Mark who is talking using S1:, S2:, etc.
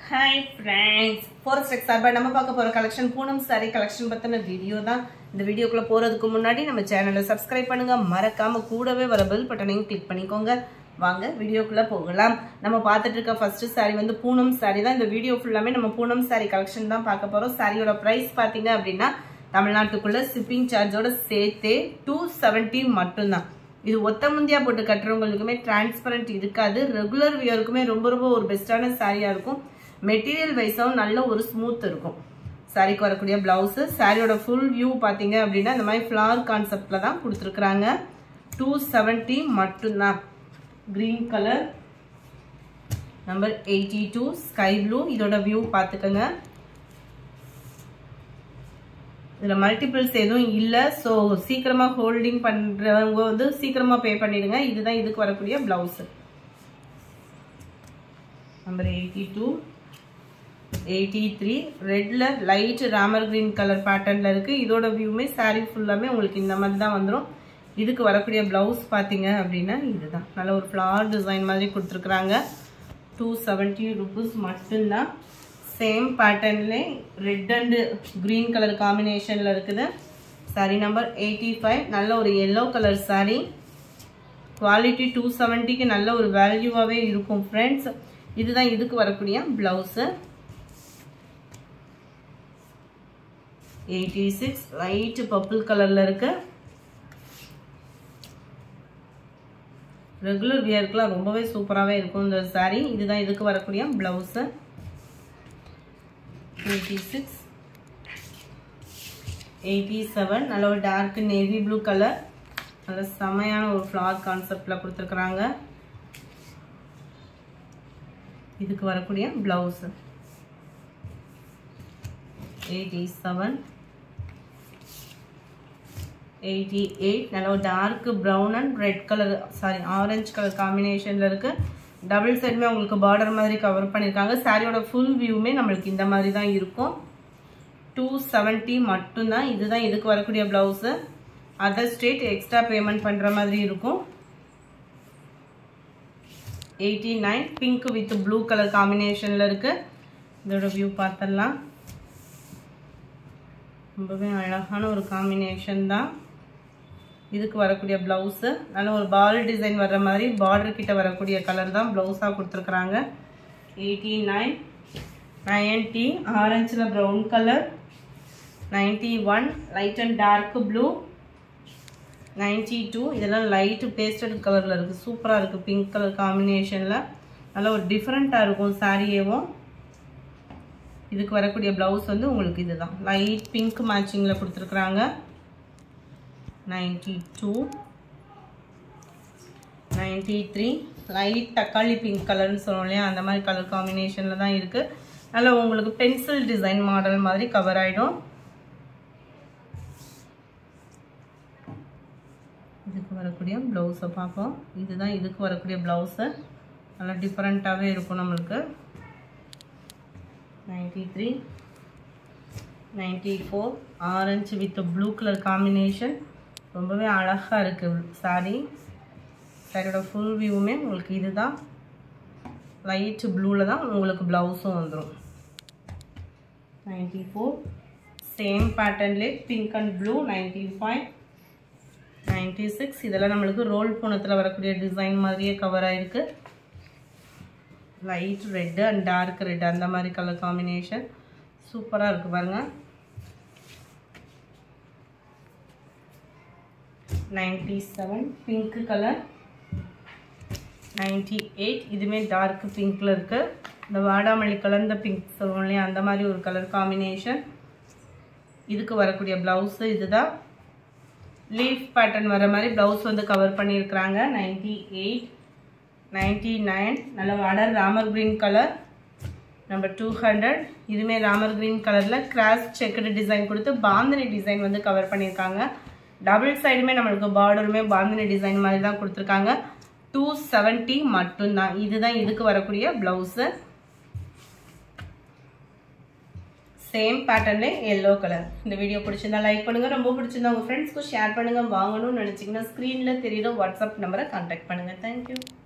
S1: hi friends forest X சார்பாக நம்ம பார்க்க போகிற கலெக்ஷன் பூனம் சாரி கலெக்ஷன் பற்றின வீடியோ தான் இந்த வீடியோக்குள்ளே போகிறதுக்கு முன்னாடி நம்ம சேனலை சப்ஸ்கிரைப் பண்ணுங்க மறக்காம கூடவே வர பெல் பட்டனையும் கிளிக் பண்ணிக்கோங்க வாங்க வீடியோக்குள்ளே போகலாம் நம்ம பார்த்துட்டு இருக்க ஃபர்ஸ்ட் சாரி வந்து பூனம் சாரி தான் இந்த வீடியோ ஃபுல்லாமே நம்ம பூனம் சாரி கலெக்ஷன் தான் பார்க்க போகிறோம் சாரியோட ப்ரைஸ் பார்த்தீங்க அப்படின்னா தமிழ்நாட்டுக்குள்ள ஷிப்பிங் சார்ஜோட சேர்த்தே டூ செவன்ட்டி மட்டும்தான் இது ஒத்த முந்தியா போட்டு கட்டுறவங்களுக்குமே டிரான்ஸ்பரண்ட் இருக்காது ரெகுலர் வியருக்குமே ரொம்ப ரொம்ப ஒரு பெஸ்ட்டான சாரியா இருக்கும் மெட்டீரியல் வைஸாகவும் நல்ல ஒரு ஸ்மூத் இருக்கும் சாரிக்கு வரக்கூடிய பிளவுஸ் சாரியோட ஃபுல் வியூ பார்த்தீங்க அப்படின்னா இந்த மாதிரி ஃப்ளவர் கான்செப்டில் தான் கொடுத்துருக்குறாங்க டூ செவன்ட்டி மட்டும்தான் green colour number eighty two sky blue இதோட வியூ பார்த்துக்கோங்க இதில் மல்டிபிள்ஸ் எதுவும் இல்லை ஸோ சீக்கிரமாக ஹோல்டிங் பண்ணுறவங்க வந்து சீக்கிரமாக பே பண்ணிடுங்க இதுதான் இதுக்கு வரக்கூடிய blouse number eighty two eighty three ரெட்டில் லைட் ராமர் கிரீன் கலர் பேட்டர்னில் இருக்குது இதோட வியூமே சாரீ ஃபுல்லாமே உங்களுக்கு இந்த மாதிரி தான் வந்துடும் இதுக்கு வரக்கூடிய ப்ளவுஸ் பார்த்தீங்க அப்படின்னா இதுதான் நல்ல ஒரு ஃப்ளார் டிசைன் மாதிரி கொடுத்துருக்குறாங்க டூ செவன்ட்டி ருபீஸ் மட்டும்தான் சேம் பேட்டர்ன்லே ரெட் அண்டு க்ரீன் கலர் காம்பினேஷனில் இருக்குது சாரி நம்பர் எயிட்டி ஃபைவ் நல்ல ஒரு yellow colour sari quality two செவன்ட்டிக்கு நல்ல ஒரு வேல்யூவாகவே இருக்கும் ஃப்ரெண்ட்ஸ் இதுதான் இதுக்கு வரக்கூடிய blouse eighty six light purple கலரில் இருக்கு ரெகுலர் வியர்க்கெலாம் ரொம்பவே சூப்பராகவே இருக்கும் இந்த சாரீ இதுதான் இதுக்கு வரக்கூடிய blouse eighty six eighty seven நல்ல ஒரு டார்க் நேவி ப்ளூ கலர் நல்ல செமையான ஒரு ஃப்ளார் கான்செப்டில் கொடுத்துருக்குறாங்க இதுக்கு வரக்கூடிய blouse eighty seven eighty eight நல்ல ஒரு dark brown and red colour sari orange colour காம்பினேஷனில் இருக்குது டபுள் சைடுமே உங்களுக்கு பார்டர் மாதிரி கவர் பண்ணியிருக்காங்க சாரியோட ஃபுல் வியூமே நம்மளுக்கு இந்த மாதிரி தான் இருக்கும் டூ செவன்ட்டி மட்டும்தான் இதுதான் இதுக்கு வரக்கூடிய blouse other state extra payment பண்ணுற மாதிரி இருக்கும் eighty nine pink with blue colour காம்பினேஷனில் இருக்குது இதோட வியூ பார்த்துடலாம் ரொம்பவே அழகான ஒரு காம்பினேஷன் தான் இதுக்கு வரக்கூடிய ப்ளவுஸு நல்ல ஒரு பால் டிசைன் வர்ற மாதிரி பார்டர் கிட்ட வரக்கூடிய கலர் தான் ப்ளவுஸாக கொடுத்துருக்குறாங்க எயிட்டி நைன் நைன்டி ஆரஞ்சில் brown colour ninety one light and dark blue ninety two இதெல்லாம் லைட்டு பேஸ்டட் கலரில் இருக்குது சூப்பராக இருக்குது பிங்க் கலர் காம்பினேஷனில் நல்ல ஒரு டிஃப்ரெண்ட்டாக இருக்கும் சாரியேவும் இதுக்கு வரக்கூடிய ப்ளவுஸ் வந்து உங்களுக்கு இதுதான் லைட் பிங்க் மேட்சிங்கில் கொடுத்துருக்குறாங்க ninety two ninety three light தக்காளி பிங்க் கலர்னு சொல்லுவோம் இல்லையா அந்த மாதிரி கலர் காம்பினேஷனில் தான் இருக்குது நல்லா உங்களுக்கு பென்சில் டிசைன் மாடல் மாதிரி கவர் ஆகிடும் இதுக்கு வரக்கூடிய ப்ளவுஸை பார்ப்போம் இதுதான் இதுக்கு வரக்கூடிய ப்ளவுஸு நல்லா டிஃப்ரெண்ட்டாகவே இருக்கும் நம்மளுக்கு ninety three ninety four orange with blue colour combination ரொம்பவே அழகாக இருக்குது சாரி சாரியோட ஃபுல் வியூவுமே உங்களுக்கு இதுதான் லைட் ப்ளூவில் தான் உங்களுக்கு ப்ளவுஸும் வந்துடும் நைன்டி ஃபோர் சேம் பேட்டர்ன்லே pink and blue ninety five ninety six இதெல்லாம் நம்மளுக்கு ரோல் பூனத்தில் வரக்கூடிய டிசைன் மாதிரியே கவர் ஆகிருக்கு light red and dark red அந்த மாதிரி கலர் காம்பினேஷன் சூப்பராக இருக்குது பாருங்கள் ninety seven pink colour ninety eight இதுவுமே டார்க் பிங்க்கில் இருக்குது இந்த வாடாமல்லி கலர்ந்த பிங்க் சொல்லுவோம் இல்லையா அந்த மாதிரி ஒரு கலர் காம்பினேஷன் இதுக்கு வரக்கூடிய ப்ளவுஸு இதுதான் லீஃப் பேட்டர்ன் வர மாதிரி ப்ளவுஸ் வந்து கவர் பண்ணியிருக்கிறாங்க நைன்டி எயிட் நைன்டி நைன் நல்ல வாடர் Ramar green colour number two hundred இதுவுமே ராமர் க்ரீன் கலரில் கிராஸ் செக்குடு டிசைன் கொடுத்து பாந்தினி டிசைன் வந்து கவர் பண்ணியிருக்காங்க டபுள் சைடுமே நம்மளுக்கு பார்டருமே பாந்தினி டிசைன் மாதிரி தான் கொடுத்துருக்காங்க டூ செவன்ட்டி மட்டும்தான் இதுதான் இதுக்கு வரக்கூடிய ப்ளவுஸு சேம் பேட்டர்ன்ல எல்லோ கலர் இந்த வீடியோ பிடிச்சிருந்தா லைக் பண்ணுங்க ரொம்ப பிடிச்சிருந்தா உங்க ஃப்ரெண்ட்ஸ்க்கு ஷேர் பண்ணுங்க வாங்கணும்னு நினைச்சீங்கன்னா ஸ்க்ரீன்ல தெரியுற வாட்ஸ்அப் நம்பரை கான்டாக்ட் பண்ணுங்க தேங்க்யூ